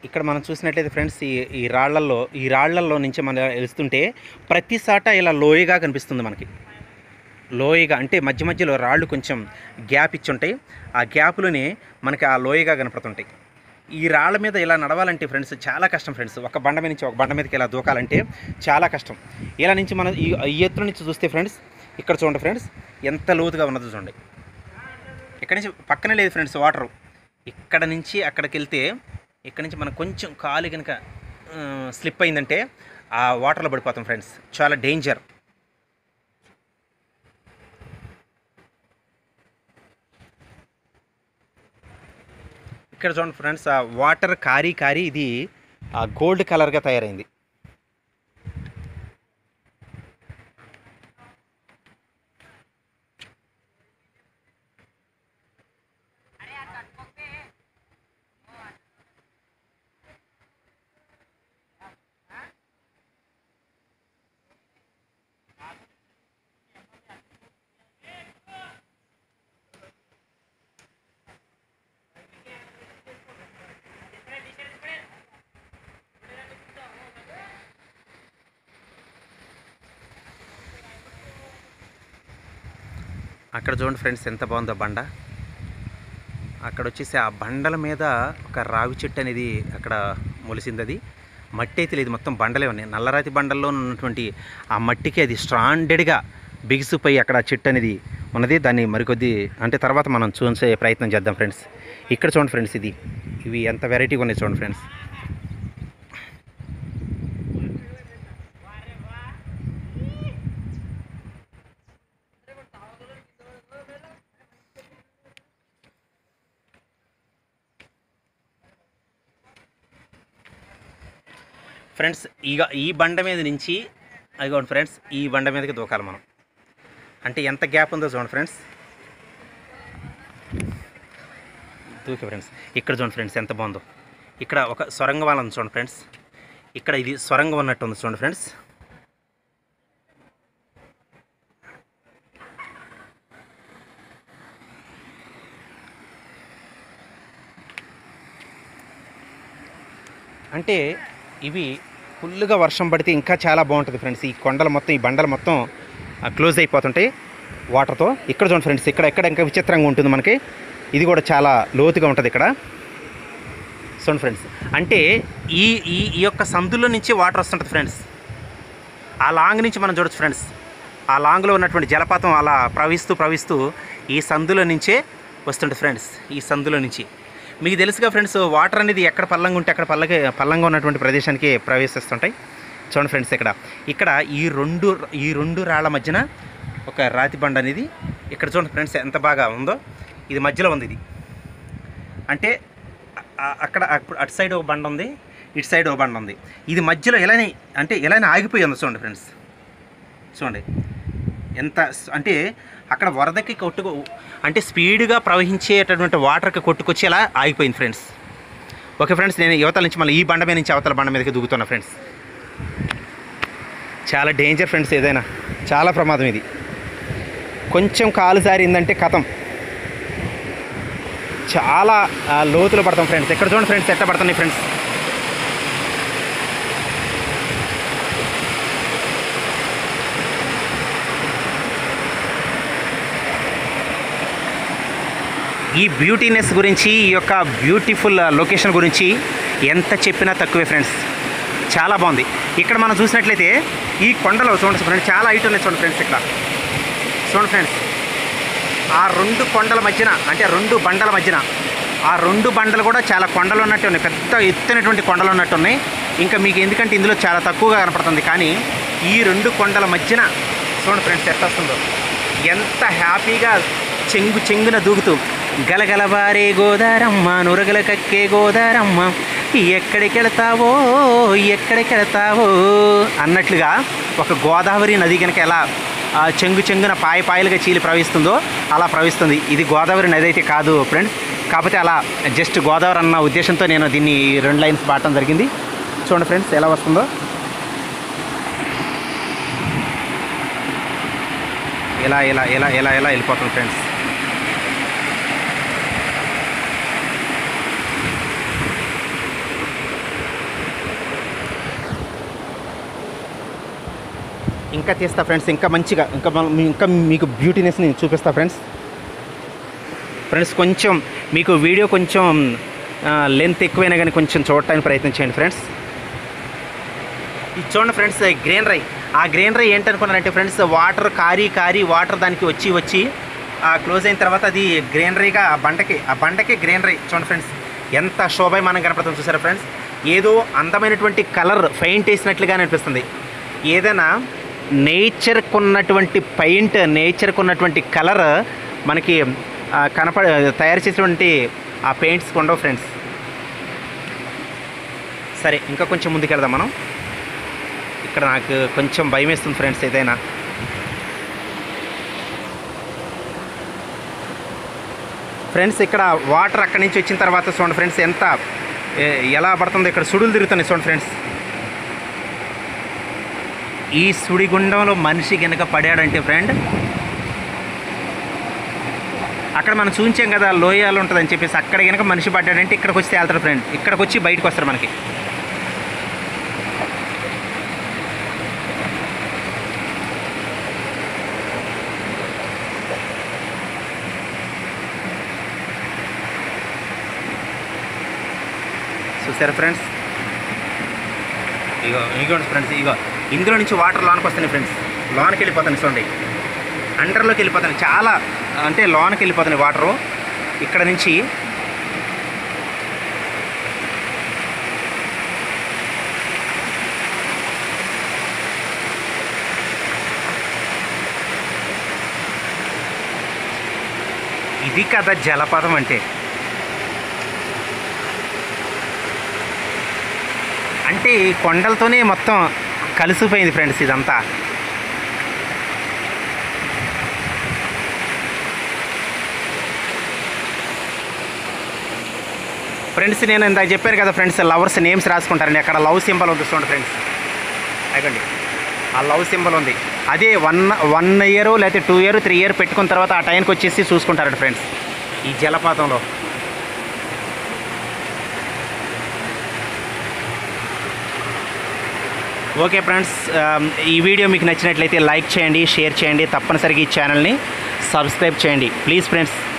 ఇక్కడ మనం చూసినట్లయితే ఫ్రెండ్స్ ఈ ఈ రాళ్లల్లో ఈ రాళ్లల్లో నుంచి మనం వెళ్తుంటే ప్రతి సాట ఇలా లోయగా కనిపిస్తుంది మనకి లోయగా అంటే మధ్య మధ్యలో రాళ్ళు కొంచెం గ్యాప్ ఇచ్చి ఉంటాయి ఆ గ్యాప్లోనే మనకి ఆ లోయగా కనపడుతుంటాయి ఈ రాళ్ళ మీద ఇలా నడవాలంటే ఫ్రెండ్స్ చాలా కష్టం ఫ్రెండ్స్ ఒక బండ మీద నుంచి ఒక బండ మీదకి ఇలా దూకాలంటే చాలా కష్టం ఇలా నుంచి మనం ఈ ఈ ఎత్తుల నుంచి చూస్తే ఫ్రెండ్స్ ఇక్కడ చూడండి ఫ్రెండ్స్ ఎంత లోతుగా ఉన్నదో చూడండి ఇక్కడ నుంచి పక్కనే లేదు ఫ్రెండ్స్ వాటర్ ఇక్కడ నుంచి అక్కడికి వెళ్తే ఇక్కడ నుంచి మనం కొంచెం కాలు కనుక స్లిప్ అయిందంటే ఆ వాటర్లో పడిపోతాం ఫ్రెండ్స్ చాలా డేంజర్ ఇక్కడ చూడండి ఫ్రెండ్స్ ఆ వాటర్ కారీ కారీ ఇది ఆ గోల్డ్ కలర్గా తయారైంది అక్కడ చూడండి ఫ్రెండ్స్ ఎంత బాగుందో బండ అక్కడ వచ్చేసి ఆ బండల మీద ఒక రావి చెట్టు అనేది అక్కడ మొలిసింది అది మట్టి అయితే లేదు మొత్తం బండలే ఉన్నాయి నల్లరాతి బండల్లో ఉన్నటువంటి ఆ మట్టికి అది స్ట్రాండెడ్గా బిగిసిపోయి అక్కడ ఆ చెట్టు అనేది ఉన్నది దాన్ని మరికొద్ది అంటే తర్వాత మనం చూసే ప్రయత్నం చేద్దాం ఫ్రెండ్స్ ఇక్కడ చూడండి ఫ్రెండ్స్ ఇది ఇవి ఎంత వెరైటీగా ఉన్నాయి చూడండి ఫ్రెండ్స్ ఫ్రెండ్స్ ఇక ఈ బండ మీద నుంచి అదిగోండి ఫ్రెండ్స్ ఈ బండ మీదకి దూకాలి మనం అంటే ఎంత గ్యాప్ ఉందో చూడండి ఫ్రెండ్స్ దూకే ఫ్రెండ్స్ ఇక్కడ చూడండి ఫ్రెండ్స్ ఎంత బాగుందో ఇక్కడ ఒక సొరంగ వాళ్ళ ఉంది చూడండి ఫ్రెండ్స్ ఇక్కడ ఇది సొరంగం ఉన్నట్టు ఉంది చూడండి ఫ్రెండ్స్ అంటే ఇవి ఫుల్గా వర్షం పడితే ఇంకా చాలా బాగుంటుంది ఫ్రెండ్స్ ఈ కొండలు మొత్తం ఈ బండలు మొత్తం క్లోజ్ అయిపోతుంటాయి వాటర్తో ఇక్కడ చూడండి ఫ్రెండ్స్ ఇక్కడ ఎక్కడ ఇంకా విచిత్రంగా ఉంటుంది మనకి ఇది కూడా చాలా లోతుగా ఉంటుంది ఇక్కడ చూడండి ఫ్రెండ్స్ అంటే ఈ ఈ ఈ యొక్క సందులో నుంచి వాటర్ వస్తుంటుంది ఫ్రెండ్స్ ఆ లాంగ్ నుంచి మనం చూడొచ్చు ఫ్రెండ్స్ ఆ లాంగ్లో ఉన్నటువంటి జలపాతం అలా ప్రవహిస్తూ ప్రవహిస్తూ ఈ సందులో నుంచే వస్తుంటుంది ఫ్రెండ్స్ ఈ సందులో నుంచి మీకు తెలుసుగా ఫ్రెండ్స్ వాటర్ అనేది ఎక్కడ పల్లంగా ఉంటే అక్కడ పల్లకి పల్లంగా ఉన్నటువంటి ప్రదేశానికి ప్రవేశిస్తుంటాయి చూడండి ఫ్రెండ్స్ ఇక్కడ ఇక్కడ ఈ రెండు ఈ రెండు రాళ్ళ మధ్యన ఒక రాతి బండ అనేది ఇక్కడ చూడండి ఫ్రెండ్స్ ఎంత బాగా ఉందో ఇది మధ్యలో ఉంది ఇది అంటే ఆ- అక్కడ అప్పుడు అటు సైడ్ ఒక బండ ఉంది ఇటు సైడ్ ఒక బండ ఉంది ఇది మధ్యలో ఇలానే అంటే ఇలానే ఆగిపోయి ఉంది చూడండి ఫ్రెండ్స్ చూడండి ఎంత స్- అంటే అక్కడ వరదకి కొట్టుకు అంటే స్పీడ్గా ప్రవహించేటటువంటి వాటర్కి కొట్టుకొచ్చి ఇలా ఆగిపోయింది ఫ్రెండ్స్ ఓకే ఫ్రెండ్స్ నేను యువతల నుంచి మళ్ళీ ఈ బండ మీద నుంచి అవతల బండ మీదకి దూకుతున్నా ఫ్రెండ్స్ చాలా డేంజర్ ఫ్రెండ్స్ ఏదైనా చాలా ప్రమాదం ఇది కొంచెం కాలు జారిందంటే కథం చాలా ఆ, లోతులో పడతాం ఫ్రెండ్స్ ఎక్కడ చూడండి ఫ్రెండ్స్ ఎట్ట పడుతున్నాయి ఫ్రెండ్స్ ఈ బ్యూటీనెస్ గురించి ఈ యొక్క బ్యూటిఫుల్ లొకేషన్ గురించి ఎంత చెప్పినా తక్కువే ఫ్రెండ్స్ చాలా బాగుంది ఇక్కడ మనం చూసినట్లయితే ఈ కొండలో చూడండి ఫ్రెండ్స్ చాలా హైట్ ఉన్నాయి చూడండి ఫ్రెండ్స్ ఇక్కడ చూడండి ఫ్రెండ్స్ ఆ రెండు కొండల మధ్యన అంటే రెండు బండల మధ్యన ఆ రెండు బండలు కూడా చాలా కొండలు ఉన్నట్టు ఉన్నాయి పెద్ద ఎత్తైనటువంటి కొండలు ఉన్నట్టు ఉన్నాయి ఇంకా మీకు ఎందుకంటే ఇందులో చాలా తక్కువగా కనపడుతుంది కానీ ఈ రెండు కొండల మధ్యన చూడండి ఫ్రెండ్స్ ఎట్లా వస్తుందో ఎంత హ్యాపీగా చెంగు చెంగున దూకుతూ గలగలబారే గోదారమ్మ నురగల కక్కే గోదారమ్మ ఎక్కడికి వెళతావో ఎక్కడికి వెళతావో అన్నట్లుగా ఒక గోదావరి నది కనుక ఎలా ఆ, చెంగు చెంగున పాయ పాయలుగా చీలి ప్రవహిస్తుందో అలా ప్రవహిస్తుంది ఇది గోదావరి నది అయితే కాదు ఫ్రెండ్స్ కాకపోతే అలా జస్ట్ గోదావరి అన్న ఉద్దేశంతో నేను దీన్ని ఈ రెండు లైన్స్ పాడటం జరిగింది చూడండి ఫ్రెండ్స్ ఎలా వస్తుందో ఎలా ఎలా ఎలా ఎలా ఎలా వెళ్ళిపోతుంది ఫ్రెండ్స్ ఇంకా తీస్తా ఫ్రెండ్స్ ఇంకా మంచిగా ఇంకా మన- ఇంకా మీకు బ్యూటీనెస్ నేను చూపిస్తా ఫ్రెండ్స్ ఫ్రెండ్స్ కొంచెం మీకు వీడియో కొంచెం లెంత్ ఎక్కువైనా కానీ కొంచెం చూడటానికి ప్రయత్నం చేయండి ఫ్రెండ్స్ ఇది చూడండి ఫ్రెండ్స్ గ్రీనరీ ఆ గ్రీనరీ ఏంటనుకున్నారంటే friends water carry carry water దానికి వచ్చి వచ్చి ఆ క్లోజ్ అయిన తర్వాత అది గ్రీనరీగా ఆ బండకి ఆ బండకి గ్రీనరీ చూడండి ఫ్రెండ్స్ ఎంత శోభయమానం కనపడుతుంది చూసారా ఫ్రెండ్స్ ఏదో అందమైనటువంటి కలర్ పెయింట్ వేసినట్లుగా అనిపిస్తుంది ఏదైనా నేచర్కు ఉన్నటువంటి పెయింట్ నేచర్కు ఉన్నటువంటి కలర్ మనకి ఆ, కనపడ తయారు చేసినటువంటి ఆ పెయింట్స్ ఉండవు ఫ్రెండ్స్ సరే ఇంకా కొంచెం ముందుకెళ్దాం మనం ఇక్కడ నాకు కొంచెం భయం వేస్తుంది ఫ్రెండ్స్ ఏదైనా ఫ్రెండ్స్ ఇక్కడ వాటర్ అక్కడి నుంచి వచ్చిన తర్వాత చూడండి ఫ్రెండ్స్ ఎంత ఏ- ఎలా పడుతుందో ఇక్కడ సుడులు తిరుగుతున్నాయి చూడండి ఫ్రెండ్స్ ఈ సుడిగుండంలో మనిషి కనుక పడాడంటే ఫ్రెండ్ అక్కడ మనం చూపించాం కదా లోయాలు ఉంటుందని చెప్పేసి అక్కడ కనుక మనిషి పడ్డాడంటే ఇక్కడికి వచ్చి తేలుతాడు ఫ్రెండ్ ఇక్కడికి వచ్చి బయటకు వస్తారు మనకి చూసారా ఫ్రెండ్స్ ఇగో ఇగోండి ఫ్రెండ్స్ ఇగో ఇందులో నుంచి వాటర్ లోనికి వస్తున్నాయి ఫ్రెండ్స్ లోనికి వెళ్ళిపోతాయి చూడండి అండర్లోకి వెళ్ళిపోతాయి చాలా అంటే లోనికి వెళ్ళిపోతున్నాయి వాటరు ఇక్కడ నుంచి ఇది కదా జలపాతం అంటే అంటే ఈ కొండలతోనే మొత్తం కలిసిపోయింది ఫ్రెండ్స్ ఇదంతా ఫ్రెండ్స్ నేను ఇందాక చెప్పాను కదా ఫ్రెండ్స్ లవర్స్ నేమ్స్ రాసుకుంటారండి అక్కడ లవ్ సింబల్ ఉంది చూడండి ఫ్రెండ్స్ అయ్యండి ఆ లవ్ సింబల్ ఉంది అదే వన్ వన్ ఇయర్ లేకపోతే టూ ఇయర్ త్రీ ఇయర్ పెట్టుకున్న తర్వాత ఆ టైంకి వచ్చేసి చూసుకుంటారండి ఫ్రెండ్స్ ఈ జలపాతంలో ఓకే ఫ్రెండ్స్ ఆమ్, ఈ వీడియో మీకు నచ్చినట్లయితే లైక్ చేయండి షేర్ చేయండి తప్పనిసరిగా ఈ ఛానల్ని సబ్స్క్రైబ్ చేయండి ప్లీజ్ ఫ్రెండ్స్